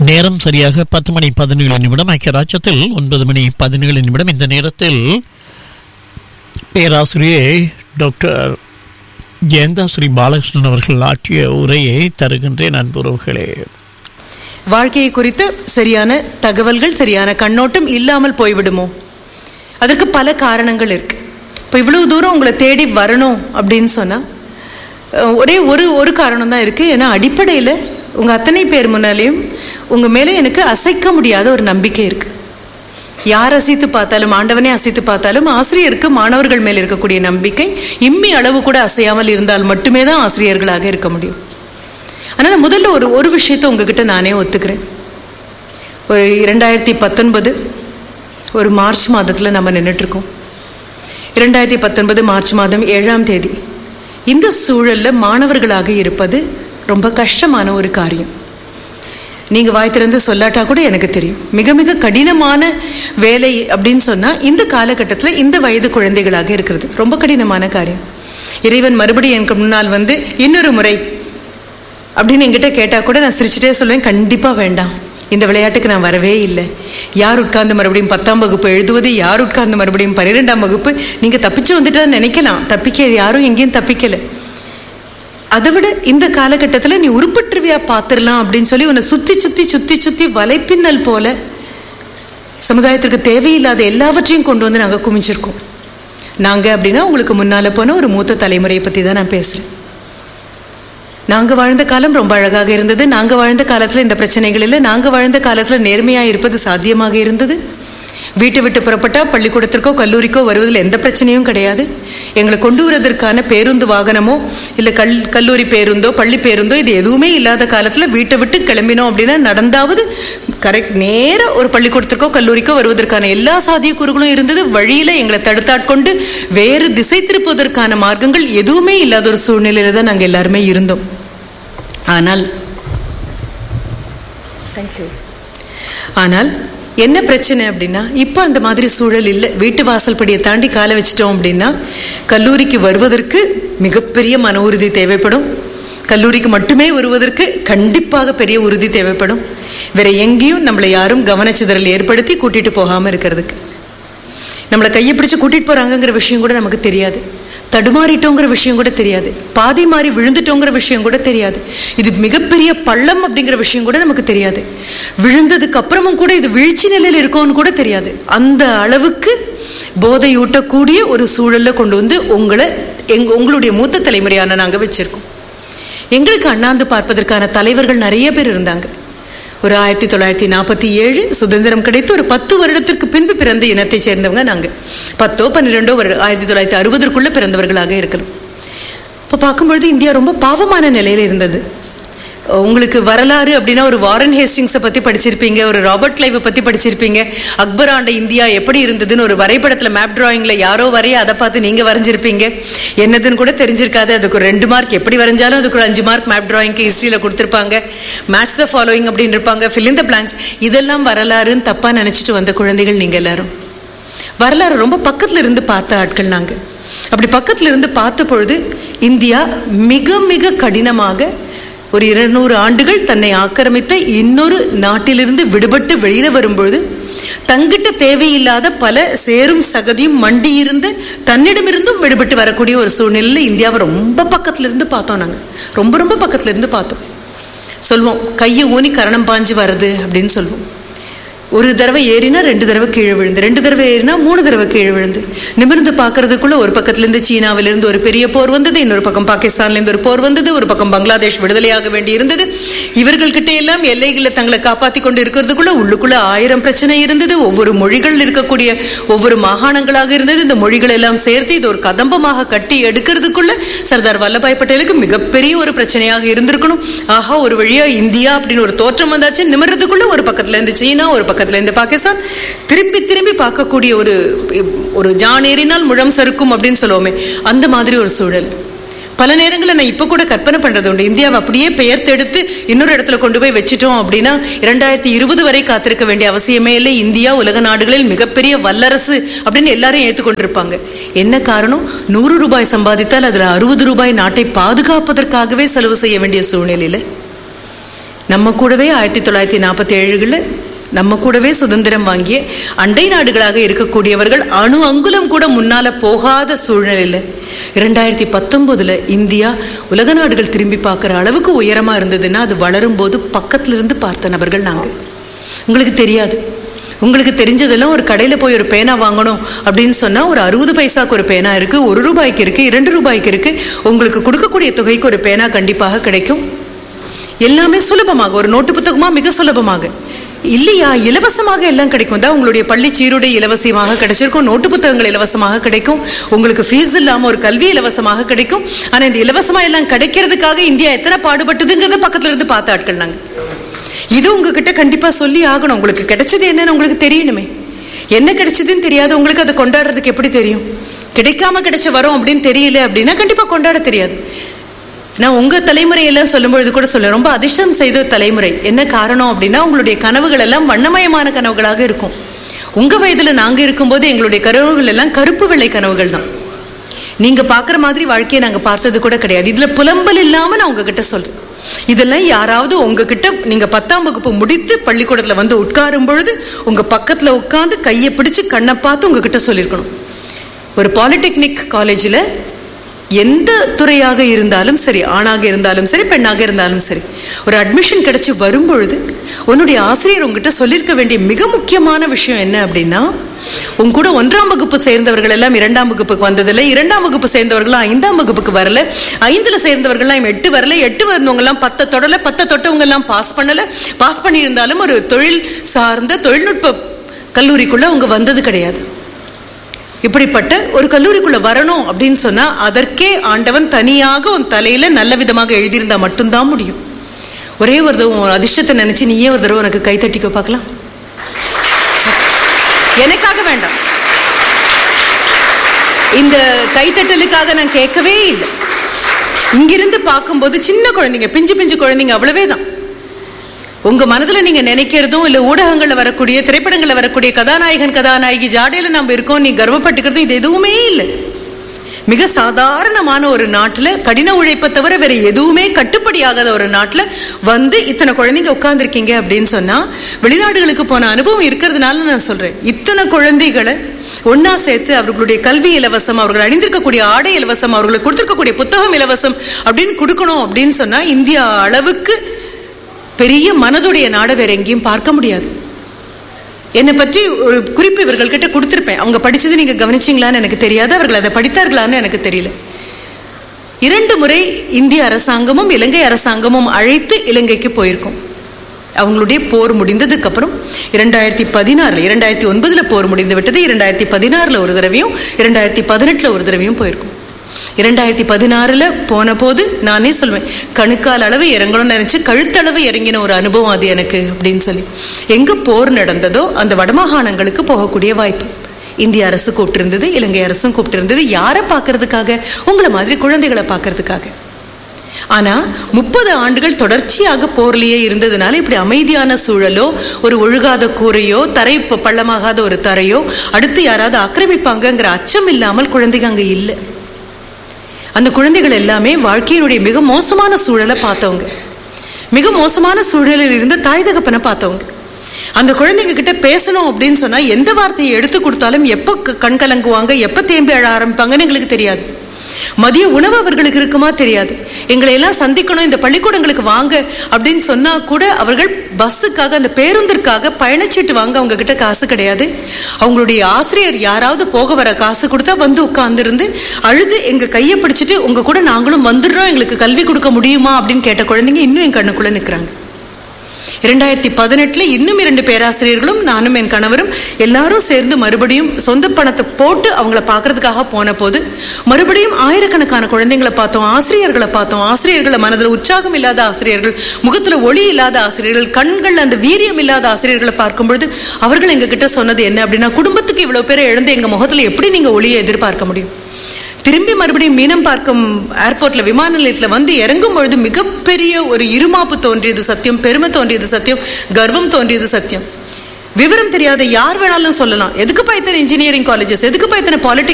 நேரம் சரியாக பத்து மணி பதினேழு நிமிடம் ஐக்கிய ராஜ்யத்தில் ஒன்பது மணி பதினேழு நிமிடம் இந்த நேரத்தில் பேராசிரியை டாக்டர் ஜெயந்தா ஸ்ரீ பாலகிருஷ்ணன் அவர்கள் ஆற்றிய உரையை தருகின்றேன் அன்புறவுகளே வாழ்க்கையை குறித்து சரியான தகவல்கள் சரியான கண்ணோட்டம் இல்லாமல் போய்விடுமோ அதற்கு பல காரணங்கள் இருக்கு இப்போ இவ்வளவு தூரம் உங்களை தேடி வரணும் அப்படின்னு சொன்னா அஹ், ஒரே ஒரு ஒரு காரணம் தான் இருக்கு ஏன்னா அடிப்படையில் உங்க அத்தனை பேர் முன்னாலேயும் உங்க மேலே எனக்கு அசைக்க முடியாத ஒரு நம்பிக்கை இருக்கு யார் அசைத்து பார்த்தாலும் ஆண்டவனே அசைத்து பார்த்தாலும் ஆசிரியருக்கு மாணவர்கள் மேல் இருக்கக்கூடிய நம்பிக்கை இம்மி அளவு கூட அசையாமல் இருந்தால் மட்டுமே தான் ஆசிரியர்களாக இருக்க முடியும் ஆனால் முதல்ல ஒரு ஒரு விஷயத்தை உங்ககிட்ட நானே ஒத்துக்கிறேன் ஒரு இரண்டாயிரத்தி பத்தொன்பது ஒரு மார்ச் மாதத்தில் நம்ம நின்றுட்டுருக்கோம் இரண்டாயிரத்தி பத்தொன்பது மார்ச் மாதம் ஏழாம் தேதி இந்த சூழலில் மாணவர்களாக இருப்பது ரொம்ப கஷ்டமான ஒரு காரியம் நீங்க வாய் திறந்து சொல்லாட்டா கூட எனக்கு தெரியும் மிக மிக கடினமான வேலை அப்படின்னு சொன்னா இந்த காலகட்டத்தில் இந்த வயது குழந்தைகளாக இருக்கிறது ரொம்ப கடினமான காரியம் இறைவன் மறுபடியும் எனக்கு முன்னால் வந்து இன்னொரு முறை அப்படின்னு என்கிட்ட கேட்டா கூட நான் சிரிச்சுட்டே சொல்லுவேன் கண்டிப்பா வேண்டாம் இந்த விளையாட்டுக்கு நான் வரவே இல்லை யார் உட்கார்ந்து மறுபடியும் பத்தாம் வகுப்பு எழுதுவது யார் உட்கார்ந்து மறுபடியும் பன்னிரெண்டாம் வகுப்பு நீங்க தப்பிச்சு வந்துட்டா நினைக்கலாம் தப்பிக்க யாரும் எங்கேயும் தப்பிக்கல அதை விட இந்த காலகட்டத்தில் நீ உருப்பற்றுவியா பார்த்துடலாம் அப்படின்னு சொல்லி உன்னை சுத்தி சுத்தி சுத்தி சுத்தி வலைப்பின்னல் போல சமுதாயத்திற்கு தேவையில்லாத எல்லாவற்றையும் கொண்டு வந்து நாங்கள் குமிச்சிருக்கோம் நாங்கள் அப்படின்னா உங்களுக்கு முன்னால போன ஒரு மூத்த தலைமுறையை பற்றி தான் நான் பேசுகிறேன் நாங்கள் வாழ்ந்த காலம் ரொம்ப அழகாக இருந்தது நாங்கள் வாழ்ந்த காலத்தில் இந்த பிரச்சனைகள் இல்லை நாங்கள் வாழ்ந்த காலத்தில் நேர்மையாக இருப்பது சாத்தியமாக இருந்தது வீட்டை விட்டு புறப்பட்டா பள்ளிக்கூடத்திற்கோ கல்லூரிக்கோ வருவதில் எந்த பிரச்சனையும் கிடையாது எங்களை கொண்டு வருவதற்கான பேருந்து வாகனமோ இல்லை கல் கல்லூரி பேருந்தோ பள்ளி பேருந்தோ இது எதுவுமே இல்லாத காலத்தில் வீட்டை விட்டு கிளம்பினோம் அப்படின்னா நடந்தாவது கரெக்ட் நேராக ஒரு பள்ளிக்கூடத்திற்கோ கல்லூரிக்கோ வருவதற்கான எல்லா சாத்தியக்கூறுகளும் இருந்தது வழியில் எங்களை தடுத்தாட்கொண்டு வேறு திசை திருப்புவதற்கான மார்க்கங்கள் எதுவுமே இல்லாத ஒரு சூழ்நிலையில தான் நாங்கள் எல்லாருமே இருந்தோம் ஆனால் ஆனால் என்ன பிரச்சனை அப்படின்னா இப்போ அந்த மாதிரி சூழல் இல்லை வீட்டு வாசல் படியை தாண்டி காலை வச்சிட்டோம் அப்படின்னா கல்லூரிக்கு வருவதற்கு மிகப்பெரிய மன உறுதி தேவைப்படும் கல்லூரிக்கு மட்டுமே வருவதற்கு கண்டிப்பாக பெரிய உறுதி தேவைப்படும் வேற எங்கேயும் நம்மளை யாரும் கவனச்சிதறல் ஏற்படுத்தி கூட்டிட்டு போகாம இருக்கிறதுக்கு நம்மளை கையை பிடிச்சு கூட்டிட்டு போறாங்கங்கிற விஷயம் கூட நமக்கு தெரியாது தடுமாறிட்டோங்கிற விஷயம் கூட தெரியாது பாதி மாறி விழுந்துட்டோங்கிற விஷயம் கூட தெரியாது இது மிகப்பெரிய பள்ளம் அப்படிங்கிற விஷயம் கூட நமக்கு தெரியாது விழுந்ததுக்கு அப்புறமும் கூட இது வீழ்ச்சி நிலையில் இருக்கோன்னு கூட தெரியாது அந்த அளவுக்கு போதையூட்டக்கூடிய ஒரு சூழல்ல கொண்டு வந்து உங்களை எங்க உங்களுடைய மூத்த தலைமுறையான நாங்க வச்சிருக்கோம் எங்களுக்கு அண்ணாந்து பார்ப்பதற்கான தலைவர்கள் நிறைய பேர் இருந்தாங்க ஒரு ஆயிரத்தி தொள்ளாயிரத்தி நாற்பத்தி ஏழு சுதந்திரம் கிடைத்து ஒரு பத்து வருடத்திற்கு பின்பு பிறந்த இனத்தை சேர்ந்தவங்க நாங்கள் பத்தோ பன்னிரெண்டோ வருடம் ஆயிரத்தி தொள்ளாயிரத்தி அறுபதற்குள்ள பிறந்தவர்களாக இருக்கலாம் இப்போ பார்க்கும்பொழுது இந்தியா ரொம்ப பாவமான நிலையில் இருந்தது உங்களுக்கு வரலாறு அப்படின்னா ஒரு வாரன் ஹேஸ்டிங்ஸை பற்றி படிச்சிருப்பீங்க ஒரு ராபர்ட் கிளைவை பற்றி படிச்சிருப்பீங்க அக்பர் ஆண்ட இந்தியா எப்படி இருந்ததுன்னு ஒரு வரைபடத்தில் மேப் டிராயிங்கில் யாரோ வரைய அதை பார்த்து நீங்கள் வரைஞ்சிருப்பீங்க என்னதுன்னு கூட தெரிஞ்சிருக்காது அதுக்கு ஒரு ரெண்டு மார்க் எப்படி வரைஞ்சாலும் அதுக்கு ஒரு அஞ்சு மார்க் மேப் டிராயிங்க்கு ஹிஸ்ட்ரியில் கொடுத்துருப்பாங்க மேட்ச் த ஃபாலோயிங் அப்படின்னு இருப்பாங்க fill in the blanks இதெல்லாம் வரலாறுன்னு தப்பாக நினச்சிட்டு வந்த குழந்தைகள் நீங்கள் எல்லாரும் வரலாறு ரொம்ப பக்கத்துல இருந்து பார்த்த ஆட்கள் நாங்க அப்படி பக்கத்துல இருந்து பார்த்த பொழுது இந்தியா மிக மிக கடினமாக ஒரு இருநூறு ஆண்டுகள் தன்னை ஆக்கிரமித்த இன்னொரு நாட்டிலிருந்து விடுபட்டு வெளியில வரும்பொழுது தங்கிட்ட தேவையில்லாத பல சேரும் சகதியும் மண்டி இருந்து தன்னிடமிருந்தும் விடுபட்டு வரக்கூடிய ஒரு சூழ்நிலையில் இந்தியாவை ரொம்ப பக்கத்துல இருந்து பார்த்தோம் நாங்க ரொம்ப ரொம்ப பக்கத்துல இருந்து பார்த்தோம் சொல்லுவோம் கையை ஊனி கரணம் பாஞ்சு வருது அப்படின்னு சொல்லுவோம் ஒரு தடவை ஏறினா ரெண்டு தடவை கீழே விழுந்து ரெண்டு தடவை ஏறினா மூணு தடவை கீழே விழுந்து நிமிர்ந்து பார்க்கறதுக்குள்ள ஒரு பக்கத்துலேருந்து சீனாவிலிருந்து ஒரு பெரிய போர் வந்தது இன்னொரு பக்கம் பாகிஸ்தான்லேருந்து ஒரு போர் வந்தது ஒரு பக்கம் பங்களாதேஷ் விடுதலையாக வேண்டி இருந்தது இவர்கள்கிட்ட எல்லாம் எல்லைகளை தங்களை காப்பாற்றி கொண்டு இருக்கிறதுக்குள்ள உள்ளுக்குள்ள ஆயிரம் பிரச்சனை இருந்தது ஒவ்வொரு மொழிகள் இருக்கக்கூடிய ஒவ்வொரு மாகாணங்களாக இருந்தது இந்த மொழிகள் எல்லாம் சேர்த்து இது ஒரு கதம்பமாக கட்டி எடுக்கிறதுக்குள்ள சர்தார் வல்லபாய் பட்டேலுக்கு மிகப்பெரிய ஒரு பிரச்சனையாக இருந்திருக்கணும் ஆஹா ஒரு வழியா இந்தியா அப்படின்னு ஒரு தோற்றம் வந்தாச்சு நிமிர்றதுக்குள்ள ஒரு பக்கத்துல இருந்து சீனா ஒரு பக்கத்துல இருந்து பாகிஸ்தான் திரும்பி திரும்பி பார்க்கக்கூடிய ஒரு ஒரு ஜான் ஏறினால் முழம் சறுக்கும் அப்படின்னு சொல்லுவோமே அந்த மாதிரி ஒரு சூழல் பல நேரங்களில் நான் இப்போ கூட கற்பனை பண்ணுறது உண்டு இந்தியாவை அப்படியே பெயர்த்தெடுத்து இன்னொரு இடத்துல கொண்டு போய் வச்சுட்டோம் அப்படின்னா இரண்டாயிரத்தி இருபது வரை காத்திருக்க வேண்டிய அவசியமே இல்லை இந்தியா உலக நாடுகளில் மிகப்பெரிய வல்லரசு அப்படின்னு எல்லாரும் ஏற்றுக்கொண்டிருப்பாங்க என்ன காரணம் நூறு ரூபாய் சம்பாதித்தால் அதில் அறுபது ரூபாய் நாட்டை பாதுகாப்பதற்காகவே செலவு செய்ய வேண்டிய சூழ்நிலையில் நம்ம கூடவே ஆயிரத்தி தொள்ளாயிரத்தி நாற்பத்தி ஏழுகளில் நம்ம கூடவே சுதந்திரம் வாங்கிய அண்டை நாடுகளாக இருக்கக்கூடியவர்கள் அணு அங்குலம் கூட முன்னால போகாத சூழ்நிலையில் இரண்டாயிரத்தி பத்தொன்பதுல இந்தியா உலக நாடுகள் திரும்பி பார்க்குற அளவுக்கு உயரமா இருந்ததுன்னா அது வளரும் போது பக்கத்துல இருந்து பார்த்த நபர்கள் நாங்க உங்களுக்கு தெரியாது உங்களுக்கு தெரிஞ்சதெல்லாம் ஒரு கடையில் போய் ஒரு பேனா வாங்கணும் அப்படின்னு சொன்னால் ஒரு அறுபது பைசாக்கு ஒரு பேனா இருக்குது ஒரு ரூபாய்க்கு இருக்குது இரண்டு ரூபாய்க்கு இருக்குது உங்களுக்கு கொடுக்கக்கூடிய தொகைக்கு ஒரு பேனா கண்டிப்பாக கிடைக்கும் எல்லாமே சுலபமாக ஒரு நோட்டு புத்தகமா மிக சுலபமாக இல்லையா இலவசமாக எல்லாம் கிடைக்கும் தான் உங்களுடைய பள்ளி சீருடை இலவசமாக கிடைச்சிருக்கும் நோட்டு புத்தகங்கள் இலவசமாக கிடைக்கும் உங்களுக்கு ஃபீஸ் இல்லாம ஒரு கல்வி இலவசமாக கிடைக்கும் ஆனா இந்த இலவசமா எல்லாம் கிடைக்கிறதுக்காக இந்தியா எத்தனை பாடுபட்டதுங்கிறத பக்கத்துல இருந்து பார்த்த ஆட்கள் நாங்க இது உங்ககிட்ட கண்டிப்பா சொல்லி ஆகணும் உங்களுக்கு கிடைச்சது என்னன்னு உங்களுக்கு தெரியணுமே என்ன கிடைச்சதுன்னு தெரியாது உங்களுக்கு அதை கொண்டாடுறதுக்கு எப்படி தெரியும் கிடைக்காம கிடைச்ச வரோம் அப்படின்னு தெரியல அப்படின்னா கண்டிப்பா கொண்டாட தெரியாது நான் உங்க தலைமுறையெல்லாம் சொல்லும்பொழுது கூட சொல்ல ரொம்ப அதிர்ஷ்டம் செய்த தலைமுறை என்ன காரணம் அப்படின்னா உங்களுடைய கனவுகள் எல்லாம் வண்ணமயமான கனவுகளாக இருக்கும் உங்க வயதுல நாங்க இருக்கும்போது எங்களுடைய கனவுகள் எல்லாம் கருப்பு வெள்ளை கனவுகள் தான் நீங்க பாக்குற மாதிரி வாழ்க்கையை நாங்க பார்த்தது கூட கிடையாது இதுல புலம்பல் இல்லாம நான் உங்ககிட்ட சொல்றேன் இதெல்லாம் யாராவது உங்ககிட்ட நீங்க பத்தாம் வகுப்பு முடித்து பள்ளிக்கூடத்துல வந்து உட்காரும் பொழுது உங்க பக்கத்துல உட்கார்ந்து கையை பிடிச்சு கண்ணை பார்த்து உங்ககிட்ட சொல்லியிருக்கணும் ஒரு பாலிடெக்னிக் காலேஜில் எந்த துறையாக இருந்தாலும் சரி ஆணாக இருந்தாலும் சரி பெண்ணாக இருந்தாலும் சரி ஒரு அட்மிஷன் கிடைச்சி வரும்பொழுது உன்னுடைய ஆசிரியர் உங்ககிட்ட சொல்லியிருக்க வேண்டிய மிக முக்கியமான விஷயம் என்ன அப்படின்னா உங்க கூட ஒன்றாம் வகுப்பு சேர்ந்தவர்கள் எல்லாம் இரண்டாம் வகுப்புக்கு வந்ததில்லை இரண்டாம் வகுப்பு சேர்ந்தவர்கள்லாம் ஐந்தாம் வகுப்புக்கு வரல ஐந்துல சேர்ந்தவர்கள்லாம் எட்டு வரல எட்டு வந்தவங்க எல்லாம் பத்தை தொடல பத்தை தொட்டவங்க எல்லாம் பாஸ் பண்ணல பாஸ் பண்ணியிருந்தாலும் ஒரு தொழில் சார்ந்த தொழில்நுட்ப கல்லூரிக்குள்ள அவங்க வந்தது கிடையாது இப்படிப்பட்ட ஒரு கல்லூரிக்குள்ள வரணும் அப்படின்னு சொன்னா அதற்கே ஆண்டவன் தனியாக உன் தலையில நல்ல விதமாக எழுதியிருந்தா மட்டும்தான் முடியும் ஒரே ஒரு தடவை உன் அதிர்ஷ்டத்தை நினைச்சு நீயே ஒரு தடவை உனக்கு கை தட்டிக்கோ பார்க்கலாம் எனக்காக வேண்டாம் இந்த கைத்தட்டலுக்காக நான் கேட்கவே இல்லை இங்கிருந்து பார்க்கும்போது சின்ன குழந்தைங்க பிஞ்சு பிஞ்சு குழந்தைங்க அவ்வளவே தான் உங்க மனதுல நீங்க நினைக்கிறதும் இல்ல ஊடகங்கள்ல வரக்கூடிய திரைப்படங்கள்ல வரக்கூடிய கதாநாயகன் கதாநாயகி ஜாடையில நம்ம இருக்கோம் நீ கர்வப்பட்டுக்கிறதும் இது எதுவுமே இல்லை மிக சாதாரணமான ஒரு நாட்டுல கடின உழைப்பை தவிர வேற எதுவுமே கட்டுப்படியாகாத ஒரு நாட்டுல வந்து இத்தனை குழந்தைங்க உட்கார்ந்துருக்கீங்க அப்படின்னு சொன்னா வெளிநாடுகளுக்கு போன அனுபவம் இருக்கிறதுனால நான் சொல்றேன் இத்தனை குழந்தைகளை ஒன்னா சேர்த்து அவர்களுடைய கல்வி இலவசம் அவர்கள் அணிந்திருக்கக்கூடிய ஆடை இலவசம் அவர்களுக்கு கொடுத்திருக்கக்கூடிய புத்தகம் இலவசம் அப்படின்னு கொடுக்கணும் அப்படின்னு சொன்னா இந்தியா அளவுக்கு பெரிய மனதுடைய நாடை வேற எங்கேயும் பார்க்க முடியாது என்னை பற்றி ஒரு குறிப்பு இவர்கள்கிட்ட கொடுத்துருப்பேன் அவங்க படிச்சது நீங்க கவனிச்சிங்களான்னு எனக்கு தெரியாது அவர்கள் அதை படித்தார்களான்னு எனக்கு தெரியல இரண்டு முறை இந்திய அரசாங்கமும் இலங்கை அரசாங்கமும் அழைத்து இலங்கைக்கு போயிருக்கோம் அவங்களுடைய போர் முடிந்ததுக்கு அப்புறம் இரண்டாயிரத்தி பதினாறுல இரண்டாயிரத்தி ஒன்பதுல போர் முடிந்து விட்டது இரண்டாயிரத்தி பதினாறுல ஒரு தடவையும் இரண்டாயிரத்தி பதினெட்டுல ஒரு தடவையும் போயிருக்கோம் இரண்டாயிரத்தி பதினாறுல போன போது நானே சொல்வேன் கணுக்கால் அளவு இறங்கணும்னு நினைச்சு கழுத்தளவு இறங்கின ஒரு அனுபவம் அது எனக்கு அப்படின்னு சொல்லி எங்க போர் நடந்ததோ அந்த வடமாகாணங்களுக்கு போகக்கூடிய வாய்ப்பு இந்திய அரசு கூப்பிட்டிருந்தது இலங்கை அரசும் கூப்பிட்டிருந்தது யாரை பார்க்கறதுக்காக உங்களை மாதிரி குழந்தைகளை பார்க்கறதுக்காக ஆனா முப்பது ஆண்டுகள் தொடர்ச்சியாக போர்லயே இருந்ததுனால இப்படி அமைதியான சூழலோ ஒரு ஒழுகாத கூரையோ தரை ப- பள்ளமாகாத ஒரு தரையோ அடுத்து யாராவது ஆக்கிரமிப்பாங்கங்கிற அச்சம் இல்லாமல் குழந்தைங்க அங்க இல்லை அந்த குழந்தைகள் எல்லாமே வாழ்க்கையினுடைய மிக மோசமான சூழலை பார்த்தவங்க மிக மோசமான சூழலில் இருந்த தாய் தகப்பனை பார்த்தவங்க அந்த குழந்தைங்க கிட்ட பேசணும் அப்படின்னு சொன்னா எந்த வார்த்தையை எடுத்து கொடுத்தாலும் எப்போ க- கண் கலங்குவாங்க எப்போ தேம்பி அழ ஆரம்பிப்பாங்கன்னு எங்களுக்கு தெரியாது மதிய உணவு அவர்களுக்கு இருக்குமா தெரியாது எங்களை எல்லாம் சந்திக்கணும் இந்த பள்ளிக்கூடங்களுக்கு வாங்க அப்படின்னு சொன்னா கூட அவர்கள் பஸ்ஸுக்காக அந்த பேருந்திற்காக பயணச்சீட்டு வாங்க அவங்க கிட்ட காசு கிடையாது அவங்களுடைய ஆசிரியர் யாராவது போக வர காசு கொடுத்தா வந்து உட்கார்ந்திருந்து அழுது எங்க கையை பிடிச்சிட்டு உங்க கூட நாங்களும் வந்துடுறோம் எங்களுக்கு கல்வி கொடுக்க முடியுமா அப்படின்னு கேட்ட குழந்தைங்க இன்னும் என் கண்ணுக்குள்ள நிக்கிறாங்க இரண்டாயிரத்தி பதினெட்டுல இன்னும் இரண்டு பேராசிரியர்களும் நானும் என் கணவரும் எல்லாரும் சேர்ந்து மறுபடியும் சொந்த பணத்தை போட்டு அவங்கள பார்க்கறதுக்காக போன போது மறுபடியும் ஆயிரக்கணக்கான குழந்தைங்களை பார்த்தோம் ஆசிரியர்களை பார்த்தோம் ஆசிரியர்களை மனதில் உற்சாகம் இல்லாத ஆசிரியர்கள் முகத்துல ஒளி இல்லாத ஆசிரியர்கள் கண்கள் அந்த வீரியம் இல்லாத ஆசிரியர்களை பார்க்கும் பொழுது அவர்கள் எங்க கிட்ட சொன்னது என்ன அப்படின்னா குடும்பத்துக்கு இவ்வளவு பேரை இழந்து எங்க முகத்துல எப்படி நீங்க ஒளியை எதிர்பார்க்க முடியும் திரும்பி மறுபடியும் மீனம் பார்க்கும் ஏர்போர்ட்ல விமான நிலையத்துல வந்து இறங்கும் பொழுது மிகப்பெரிய ஒரு இருமாப்பு தோன்றியது சத்தியம் பெருமை தோன்றியது சத்தியம் கர்வம் தோன்றியது சத்தியம் விவரம் தெரியாத யார் வேணாலும் சொல்லலாம் எதுக்குப்பா இத்தனை இன்ஜினியரிங் காலேஜஸ் எதுக்குப்பா இத்தனை பாலிடெக்னிக்